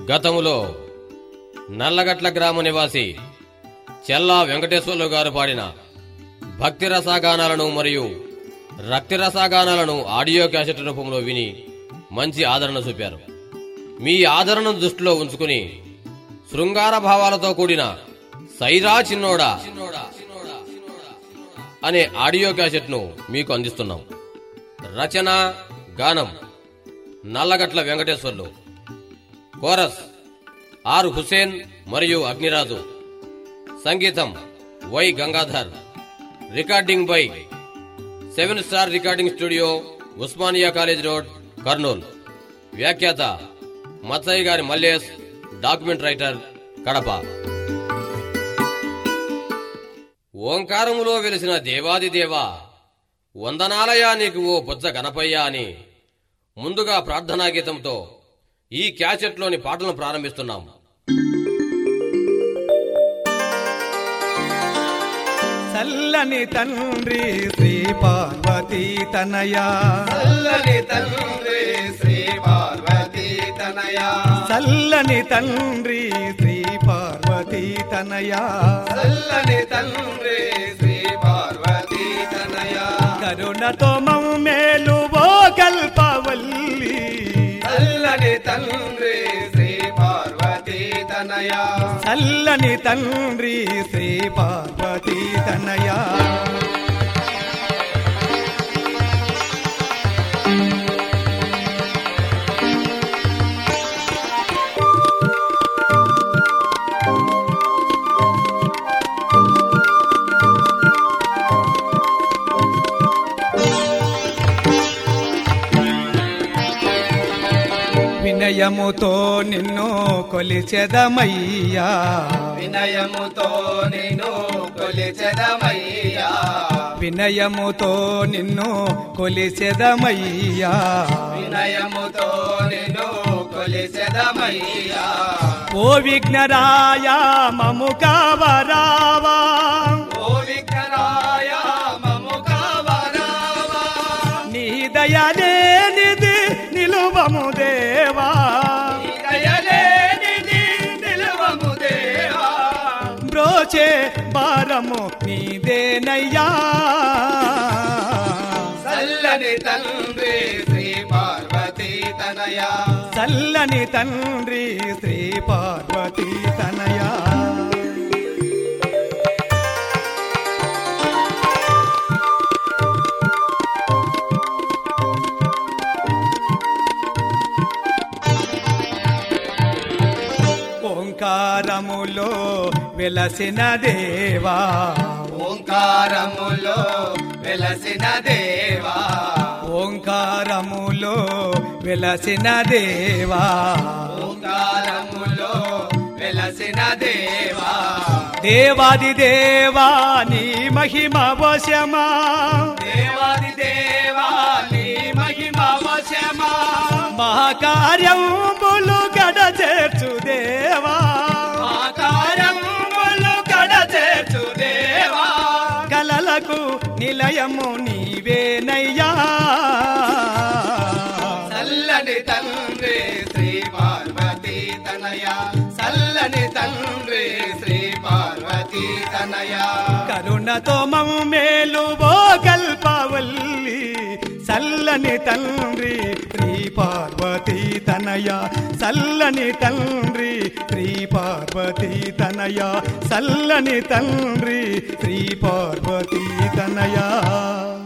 గతములో నల్లగట్ల గ్రామ నివాసి చెల్లా వెంకటేశ్వర్లు గారు పాడిన భక్తి రసాగానాలను మరియు రక్తి రసాగానాలను ఆడియో క్యాసెట్ రూపంలో విని మంచి ఆదరణ చూపారు మీ ఆదరణను దృష్టిలో ఉంచుకుని శృంగార భావాలతో కూడిన సైరా చిన్నోడా అనే ఆడియో క్యాసెట్ను మీకు అందిస్తున్నాం రచన గానం నల్లగట్ల వెంకటేశ్వర్లు కోరస్ ఆర్ హుసేన్ మరియు అగ్నిరాజు సంగీతం Y Gangadhar recording by seven star recording studio Osmania college road Kurnool వ్యాఖ్యాత మత్సయ్య గారి మల్లేష్ డాక్యుమెంట్ రైటర్ కడప ఓంకారములో వెలిసిన దేవాది దేవా వందనాలయా నీకు ఓ బొజ్జ గణపయ్య అని ముందుగా ప్రార్థనా గీతంతో ఈ క్యాసెట్లోని పాటలను ప్రారంభిస్తున్నాం చల్లని తండ్రి శ్రీ పార్వతీ తనయా చల్లని తండ్రి శ్రీ పార్వతీ తనయా చల్లని తండ్రి శ్రీ పార్వతీ తనయా చల్లని తండ్రి శ్రీ పార్వతీ తనయా కరుణతో మేలు ఓ కల్పవల్లి చల్లని తండ్రి శ్రీ పార్వతీ తనయా చల్లని తండ్రి శ్రీ పార్వతీ తనయా వినయముతో నిన్ను కొలిచెదమయ్యా వినయముతో నేను కొలిచెదమయ్యా వినయముతో నిన్ను కొలిచెదమయ్యా వినయముతో నేను కొలిచెదమయ్యా ఓ విఘ్నరాయ మము కావరావా ఓ విఘ్నరాయ మము కావరావా నీ దయలేనిది నిలువము దేవా దయలేనిది నిలువము దేవా బ్రోచే భారము నీదేనయ్యా చల్లని తండ్రి శ్రీ పార్వతీ తనయా చల్లని తండ్రి శ్రీ పార్వతీ తనయా ఓంకారములో వెలసిన దేవా ఓంకారములో వెలసిన దేవా ఓంకారములో వెలసిన దేవా ఓంకారములో వెలసిన దేవా దేవాది దేవా నీ మహిమ వశమా దేవాది దేవా నీ మహిమ వశమా మహాకార్యములు గడ చేర్చు దేవా ఆకారములు కడ చేర్చు దేవా కలలకు నిలయము నీవేనయ్యా చల్లని తండ్రి శ్రీ పార్వతీ తనయా చల్లని తండ్రి శ్రీ పార్వతీ తనయా కరుణతో మేలు ఓ కల్పవల్లి చల్లని తండ్రి శ్రీ పార్వతీ తనయ చల్లని తండ్రి శ్రీ పార్వతీ తనయ చల్లని తండ్రి శ్రీ పార్వతీ తనయా